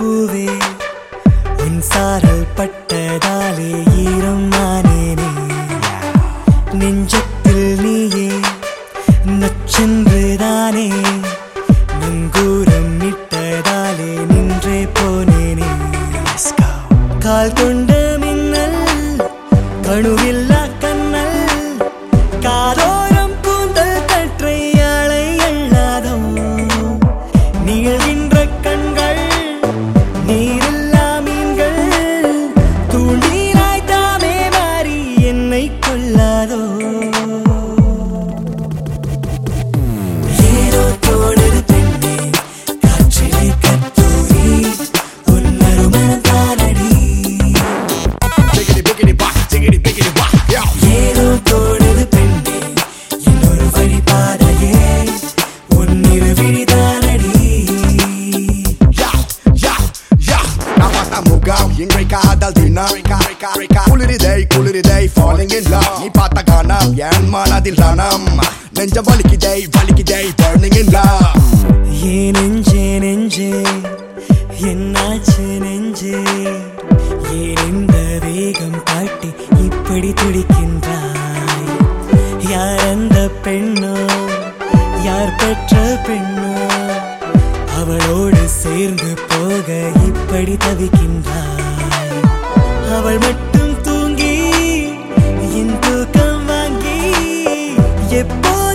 பூவே உன் சாரல் பட்டதாலே ஈரம் ஆனேனே நெஞ்சத்தில் நீயே நச்சென்றுதானே நங்கூரம் இட்டதாலே நின்றே போனேனே கால் கொண்ட மின்னல் கணுவில்லா கண்ணல் காதோரம் கூந்தல் கற்றை அலை அல்லாதோ நீள்கின்ற கண்கள் நீரில்லா மீன்கள் தூண்டிலாய் தாமே மாறி என்னை கொள்ளாதோ ஏதோ தோணுது பெண்ணே காற்றிலே கத்தூரி உன் நறுமணம் தானடி Biggity biggity bop, jiggity biggity bop, yo. ஏதோ தோணுது பெண்ணே இன்னொரு வழிபாதையே உன்னிரு விழிதானடி Yo, yo, yo. நான் பார்த்த முகம் இன்றை காதல் தினம் குளிரிதை குளிரிதை falling in love நீ பார்த்த காணம் என் மனதில் ரணம் நெஞ்சம் வலிக்குதை வலிக்குதை burning in love ஏ நெஞ்சே நெஞ்சே என்னாச்சு நெஞ்சே ஏன் இந்த வேகம் காட்டி இப்படி துடிக்கின்றாய் யார் அந்த பெண்ணோ யார் பெற்ற பெண்ணோ அவளோடு சேர்ந்து போக இப்படி தவிக்கின்றாய் அவள் மட்டும் தூங்கி என் தூக்கம் வாங்கி எப்போ